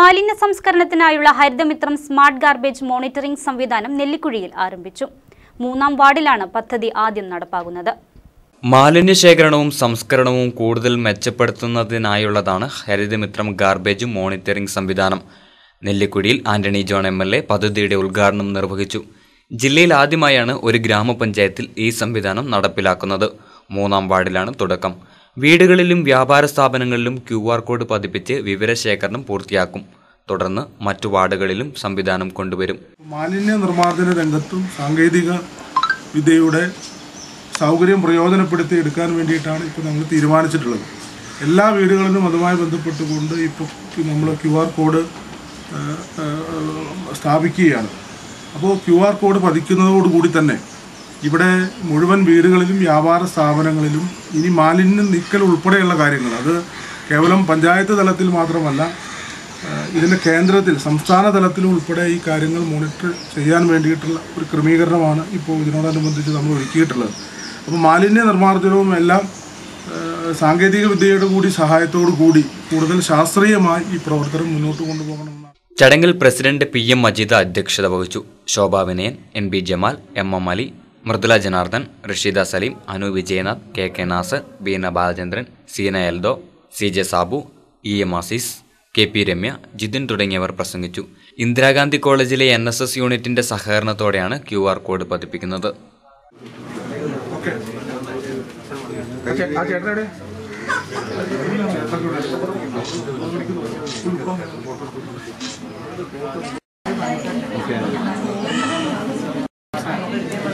മാലിന്യ സംസ്കരണത്തിനായുള്ള Harithamithram smart garbage monitoring സംവിധാനം നെല്ലിക്കുഴിയിൽ ആരംഭിച്ചു മൂന്നാം വാർഡിലാണ് പദ്ധതി ആദ്യം നടപ്പാകുന്നത് മാലിന്യ ശേഖരണവും സംസ്കരണവും കൂടുതൽ മെച്ചപ്പെടുത്തുന്നതിനായുള്ളതാണ് ഹരിതമിത്രം ഗാർബേജ് മോണിറ്ററിംഗ് സംവിധാനം നെല്ലിക്കുടിയിൽ Antony John M L A പദ്ധതിയുടെ ഉദ്ഘാടനം നിർവഹിച്ചു ജില്ലയിൽ ആദ്യമായാണ് ഒരു ഗ്രാമപഞ്ചായത്തിൽ ഈ സംവിധാനം നടപ്പിലാക്കുന്നത് മൂന്നാം വാർഡിലാണ് തുടക്കം വീടുകളിലും വ്യാപാര സ്ഥാപനങ്ങളിലും ക്യു ആർ കോഡ് പതിപ്പിച്ച് വിവരശേഖരണം പൂർത്തിയാക്കും തുടർന്ന് മറ്റു വാർഡുകളിലും സംവിധാനം കൊണ്ടുവരും മാലിന്യ നിർമ്മാർജ്ജന രംഗത്തും സാങ്കേതിക വിദ്യയുടെ സൗകര്യം പ്രയോജനപ്പെടുത്തി എടുക്കാൻ വേണ്ടിയിട്ടാണ് ഇപ്പോൾ നമ്മൾ തീരുമാനിച്ചിട്ടുള്ളത് എല്ലാ വീടുകളിലും അതുമായി ബന്ധപ്പെട്ടുകൊണ്ട് ഇപ്പോൾ നമ്മൾ ക്യു ആർ കോഡ് സ്ഥാപിക്കുകയാണ് അപ്പോൾ ക്യു ആർ കോഡ് പതിക്കുന്നതോടുകൂടി തന്നെ ഇവിടെ മുഴുവൻ വീടുകളിലും വ്യാപാര സ്ഥാപനങ്ങളിലും ഇനി മാലിന്യം നീക്കൽ ഉൾപ്പെടെയുള്ള കാര്യങ്ങൾ അത് കേവലം പഞ്ചായത്ത് തലത്തിൽ മാത്രമല്ല ഏഹ് ഇതിൻ്റെ കേന്ദ്രത്തിൽ സംസ്ഥാന തലത്തിലും ഉൾപ്പെടെ ഈ കാര്യങ്ങൾ മോണിറ്റർ ചെയ്യാൻ വേണ്ടിയിട്ടുള്ള ഒരു ക്രമീകരണമാണ് ഇപ്പോൾ ഇതിനോടനുബന്ധിച്ച് നമ്മൾ ഒരുക്കിയിട്ടുള്ളത് അപ്പോൾ മാലിന്യ നിർമ്മാർജ്ജനവും എല്ലാം ഏഹ് സാങ്കേതിക വിദ്യയുടെ കൂടി സഹായത്തോടു കൂടി കൂടുതൽ ശാസ്ത്രീയമായി ഈ പ്രവർത്തനം മുന്നോട്ട് കൊണ്ടുപോകണമെന്നാണ് ചടങ്ങിൽ പ്രസിഡന്റ് പി എം മജീദ അധ്യക്ഷത വഹിച്ചു Shobha Vinayan N B Jamal M M Ali Mridula Janardhan Rasheeda Saleem Anu Vijayanath K K Nasar Beena Balachandran Seena Eldho C J Sabu E M Azeez K P Ramya Jithin തുടങ്ങിയവർ പ്രസംഗിച്ചു ഇന്ദിരാഗാന്ധി കോളേജിലെ എൻ എസ് എസ് യൂണിറ്റിന്റെ സഹകരണത്തോടെയാണ് ക്യു ആർ കോഡ് പതിപ്പിക്കുന്നത്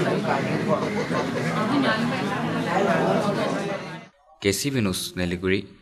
കെ സി വിനൂസ് നെല്ലിക്കുഴി